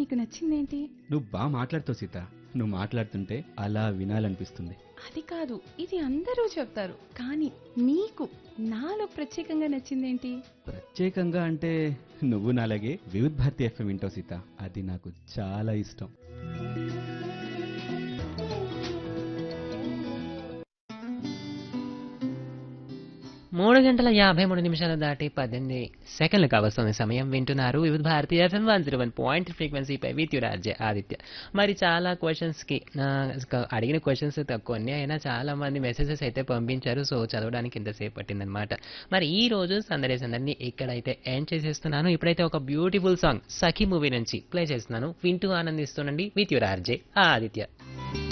నీకు నచ్చిందేంటి నువ్వు బాగా మాట్లాడుతావు సీత నువ్వు మాట్లాడుతుంటే అలా వినాలనిపిస్తుంది అది కాదు ఇది అందరూ చెప్తారు కానీ నీకు నాలో ప్రత్యేకంగా నచ్చిందేంటి ప్రత్యేకంగా అంటే నువ్వు నాలాగే వివిధ్ భారతి ఎఫ్ఎం వింటావు సీత అది నాకు చాలా ఇష్టం మూడు గంటల యాభై మూడు నిమిషాలు దాటి పద్దెనిమిది సెకండ్లు కావస్తుంది సమయం వింటున్నారు Vividh Bharati FM one zero one point ఫ్రీక్వెన్సీపై విత్ రాజ్య ఆదిత్య మరి చాలా క్వశ్చన్స్కి అడిగిన క్వశ్చన్స్ కొన్ని అయినా చాలా మంది మెసేజెస్ అయితే పంపించారు సో చదవడానికి ఇంతసేపు పట్టిందనమాట మరి ఈ రోజు సందడి సందడిని ఇక్కడైతే ఎండ్ చేసేస్తున్నాను ఇప్పుడైతే ఒక బ్యూటిఫుల్ సాంగ్ సఖీ మూవీ నుంచి ప్లే చేస్తున్నాను వింటూ ఆనందిస్తుండండి విత్ యువర్ ఆర్జే ఆదిత్య